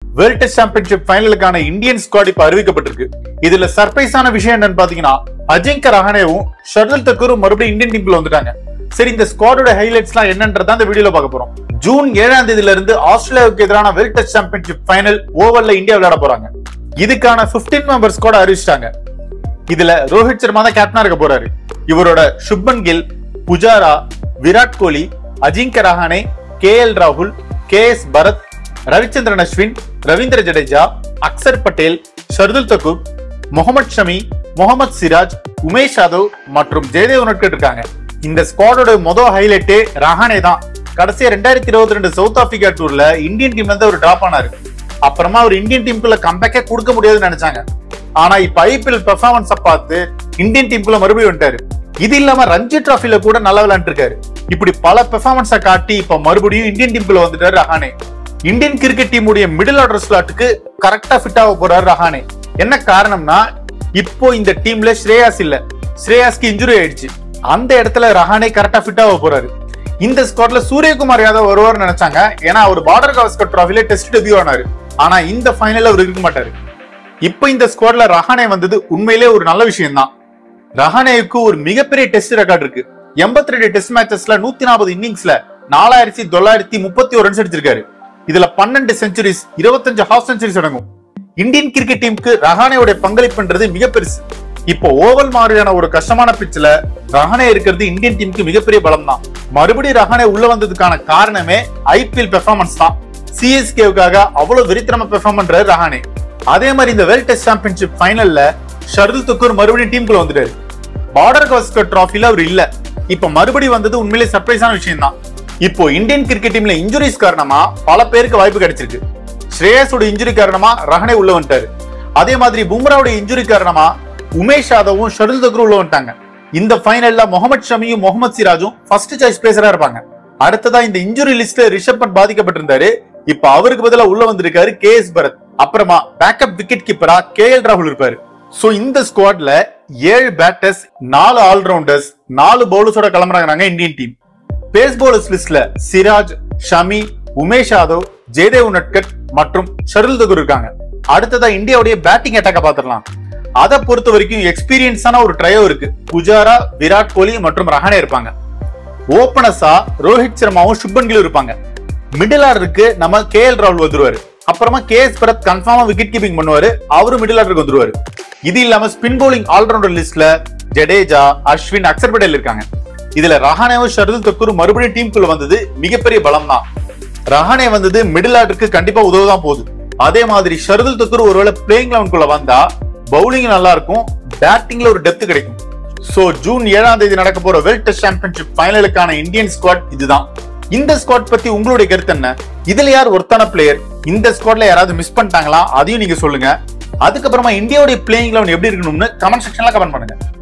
world test championship ஃபைனலுக்கான Indian squad இப்ப அறிவிக்கப்பட்டிருக்கு இதுல சர்ப்ரைஸான விஷயம் என்னன்னு பாத்தீங்கன்னா அஜிங்க ரஹானேவும் ஷர்துல் தக்கூரும் மறுபடியும் இந்தியன் டீம்ல வந்துட்டாங்க சரி இந்த ஸ்குவாடோட ஹைலைட்ஸ்லாம் என்னன்றதா இந்த வீடியோல பார்க்க போறோம் ஜூன் ஏழாம் தேதியில இருந்து ஆஸ்திரேலியாவுக்கு எதிரான வேர்ல்ட் டெஸ்ட் சாம்பியன்ஷிப் ஃபைனல் ஓவர்ல இந்தியா விளையாட போறாங்க இதுக்கான 15 மெம்பர்ஸ் ஸ்குவாட் அறிவிச்சிட்டாங்க இதுல ரோஹித் சர்மா தான் கேப்டனா இருக்க போறாரு இவரோட சுப்மன் கில் புஜாரா விராட் கோலி அஜிங்க ரஹானே கே எல் ராகுல் கே எஸ் பரத் ரவிச்சந்திரன் அஸ்வின் ரவீந்திர ஜடேஜா அக்சர் பட்டேல் ஷர்துல் தக்கூர் முகமது ஷமி முகமது சிராஜ் உமேஷ் யாதவ் மற்றும் ஜெயதேவ் உட்கட் இருக்காங்க இந்த ஸ்குவாடோட மொதல் ஹைலைட்டே ரஹானே தான் கடைசியா ரெண்டாயிரத்தி இருபத்தி ரெண்டு சவுத் ஆப்பிரிக்கா டூர்ல இந்தியன் டீம்ல இருந்து அவர் டிராப் ஆனாரு அப்புறமா அவர் இந்தியன் டீமுக்குள்ள கம்பேக்கே கொடுக்க முடியாதுன்னு நினைச்சாங்க ஆனா இப்ப ஐபிஎல் பெர்ஃபார்மன்ஸ பார்த்து இந்தியன் டீமுக்குள்ள மறுபடியும் வந்துட்டாரு இது இல்லாம ரஞ்சி டிராஃபில கூட நல்லா விளையாண்டு இருக்காரு இப்படி பல பெர்ஃபார்மன்ஸ காட்டி இப்ப மறுபடியும் இந்தியன் டீமுக்குள்ள வந்துட்டாரு ரஹானே இந்தியன் கிரிக்கெட் டீமுடைய மிடில் ஆர்டர் ஸ்லாட்டுக்கு கரெக்டா ஃபிட் ஆக போறாரு ரஹானே என்ன காரணம்னா இப்போ இந்த டீம்ல ஸ்ரேயாஸ் இல்ல ஸ்ரேயாஸ்க்கு இன்ஜுரி ஆயிடுச்சு அந்த இடத்துல ரஹானே கரெக்டா ஃபிட் ஆக போறாரு இந்த ஸ்குவாட்ல சூரியகுமார் யாதவ் வருவார்னு நினைச்சாங்க ஏன்னா அவர் பார்டர் கவஸ்கர் டிராஃபில டெஸ்ட் டெபியூ ஆனாரு ஆனா இந்த ஃபைனல்ல அவர் இருக்க மாட்டாரு இப்போ இந்த ஸ்குவாட்ல ரஹானே வந்தது உண்மையிலே ஒரு நல்ல விஷயம் தான் ரஹானேவுக்கு ஒரு மிகப்பெரிய டெஸ்ட் ரெக்கார்ட் இருக்கு எண்பத்தி ரெண்டு டெஸ்ட் மேட்சஸ்ல நூத்தி நாற்பது இன்னிங்ஸ்ல நாலாயிரத்தி தொள்ளாயிரத்தி முப்பத்தி ஒரு ரன்ஸ் அடிச்சிருக்காரு இதுல பன்னெண்டு செஞ்சுரிஸ் இருபத்தஞ்சு ஹாஃப் செஞ்சுரிஸ் அடங்கும் இந்தியன் கிரிக்கெட் டீமுக்கு ரஹானேவுடைய பங்களிப்புன்றது மிக பெருசு இப்போ ஓவல் மாதிரியான ஒரு கஷ்டமான பிச்சில் ரஹானே இருக்கிறது இந்தியன் டீமுக்கு மிகப்பெரிய பலம் தான் மறுபடியும் ரஹானே உள்ள வந்ததுக்கான காரணமே ஐபிஎல் பெர்ஃபார்மன்ஸ் தான் சிஎஸ்கேவுக்காக அவ்வளவு வெறித்தனமா பெர்ஃபார்ம் பண்றாரு ரஹானே அதே மாதிரி இந்த வேர்ல்ட் டெஸ்ட் சாம்பியன்ஷிப் ஃபைனல்ல ஷர்துல் துக்கூர் மறுபடியும் டீமுக்குள்ள வந்துட்டாரு பார்டர் கவஸ்கர் டிராஃபில அவர் இல்ல இப்ப மறுபடியும் வந்தது உண்மையிலே சர்ப்ரைஸான விஷயம் தான் இப்போ இந்தியன் கிரிக்கெட் டீம்ல இன்ஜுரிஸ் காரணமா பல பேருக்கு வாய்ப்பு கிடைச்சிருக்கு ஸ்ரேயஸோட இன்ஜுரி காரணமா ரஹனே உள்ள வந்துட்டாரு அதே மாதிரி பும்ராவோட இன்ஜுரி காரணமா உமேஷ் யாதவும் ஷர்துல் தக்ரு உள்ள வந்துட்டாங்க இந்த ஃபைனல்ல முகமது ஷமியும் முகமது சிராஜும் ஃபர்ஸ்ட் சாய்ஸ் பேசரா இருப்பாங்க அடுத்ததா இந்த இன்ஜுரி லிஸ்ட்ல ரிஷப் பண்ட் பாதிக்கப்பட்டிருந்தாரு இப்ப அவருக்கு பதிலா உள்ள வந்திருக்காரு கே எஸ் பரத் அப்புறமா பேக்கப் விக்கெட் கீப்பரா கே எல் ராகுல் இருப்பாரு சோ இந்த ஸ்குவாட்ல ஏழு பேட்டர்ஸ் நாலு ஆல்ரவுண்டர்ஸ் நாலு பவுலர்ஸோட கிளம்புறாங்க இந்தியன் டீம் பேஸ் பவுலர்ஸ் லிஸ்ட்ல சிராஜ் ஷமி உமேஷ் யாதவ் ஜெயதேவ் நட்கட் மற்றும் ஷருல் தகுர் இருக்காங்க அடுத்ததா இந்தியாவுடைய பேட்டிங் அட்டாக்க பாத்திரலாம் அதை பொறுத்த வரைக்கும் எக்ஸ்பீரியன்ஸான ஒரு ட்ரையோ இருக்கு புஜாரா விராட் கோலி மற்றும் ரஹானே இருப்பாங்க ஓபனஸா ரோஹித் சர்மாவும் சுப்மன் கில் இருப்பாங்க மிடில் ஆர்டருக்கு நம்ம கே எல் ராகுல் வந்துருவாரு அப்புறமா கே எஸ் பரத் கன்ஃபார்மா விக்கெட் கீப்பிங் பண்ணுவாரு அவரும் மிடில் ஆர்டருக்கு வந்துருவாரு இது இல்லாம ஸ்பின் பவுலிங் ஆல்ரவுண்டர் லிஸ்ட்ல ஜடேஜா அஸ்வின் அக்சர் பட்டேல் இருக்காங்க இதுல ரஹானேவும் ஷர்துல் தக்கூரும் மறுபடியும் டீமுக்குள்ள வந்தது மிகப்பெரிய பலம் தான் ரஹானே வந்தது மிடில் ஆர்டருக்கு கண்டிப்பா உதவதான் போகுது அதே மாதிரி ஷர்துல் தக்கூர் ஒருவேளை பிளேயிங் லெவன்குள்ள வந்தா பவுலிங் நல்லா இருக்கும் பேட்டிங்ல ஒரு டெப்த் கிடைக்கும் சோ ஜூன் ஏழாம் தேதி நடக்க போற வேர்ல்ட் டெஸ்ட் சாம்பியன்ஷிப் ஃபைனலுக்கான இந்தியன் ஸ்குவாட் இதுதான் இந்த ஸ்குவாட் பத்தி உங்களுடைய கருத்து என்ன இதுல யார் ஒருத்தான பிளேயர் இந்த ஸ்குவாட்ல யாராவது மிஸ் பண்ணிட்டாங்களா அதையும் நீங்க சொல்லுங்க அதுக்கப்புறமா இந்தியாவுடைய பிளேயிங் லெவன் எப்படி இருக்கணும்னு கமெண்ட் செக்ஷன்ல கமெண்ட் பண்ணுங்க